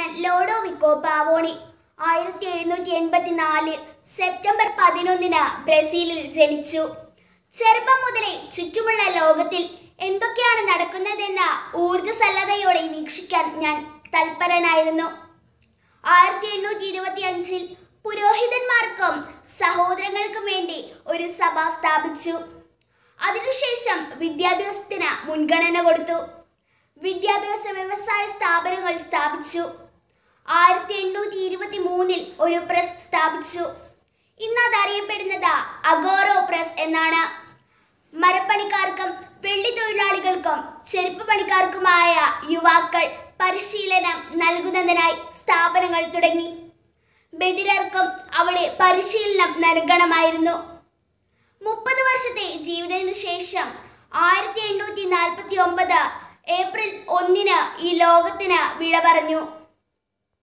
ലോഡോവിക്കോ പാവോണി ആയിരത്തി എഴുന്നൂറ്റി എൺപത്തി നാല് സെപ്റ്റംബർ പതിനൊന്നിന് ബ്രസീലിൽ ജനിച്ചു ചെറുപ്പം മുതലേ ചുറ്റുമുള്ള ലോകത്തിൽ എന്തൊക്കെയാണ് നടക്കുന്നതെന്ന ഊർജ്ജസല്ലതയോടെ വീക്ഷിക്കാൻ ഞാൻ തൽപരനായിരുന്നു ആയിരത്തി എണ്ണൂറ്റി ഇരുപത്തി അഞ്ചിൽ പുരോഹിതന്മാർക്കും സഹോദരങ്ങൾക്കും വേണ്ടി ഒരു സഭ സ്ഥാപിച്ചു അതിനുശേഷം വിദ്യാഭ്യാസത്തിന് മുൻഗണന കൊടുത്തു വിദ്യാഭ്യാസ വ്യവസായ സ്ഥാപനങ്ങൾ സ്ഥാപിച്ചു ആയിരത്തി എണ്ണൂറ്റി ഇരുപത്തി മൂന്നിൽ ഒരു പ്രസ് സ്ഥാപിച്ചു ഇന്ന് അത് അറിയപ്പെടുന്നത് അഗോറോ പ്രസ് എന്നാണ് മരപ്പണിക്കാർക്കും വെള്ളി തൊഴിലാളികൾക്കും ചെരുപ്പ് പണിക്കാർക്കുമായ യുവാക്കൾ പരിശീലനം നൽകുന്നതിനായി സ്ഥാപനങ്ങൾ തുടങ്ങി ബദിരർക്കും അവിടെ പരിശീലനം നൽകണമായിരുന്നു മുപ്പത് വർഷത്തെ ജീവിതത്തിന് ശേഷം ആയിരത്തി എണ്ണൂറ്റി നാൽപ്പത്തി ഒമ്പത് ഏപ്രിൽ ഒന്നിന് ഈ ലോകത്തിന് വിട പറഞ്ഞു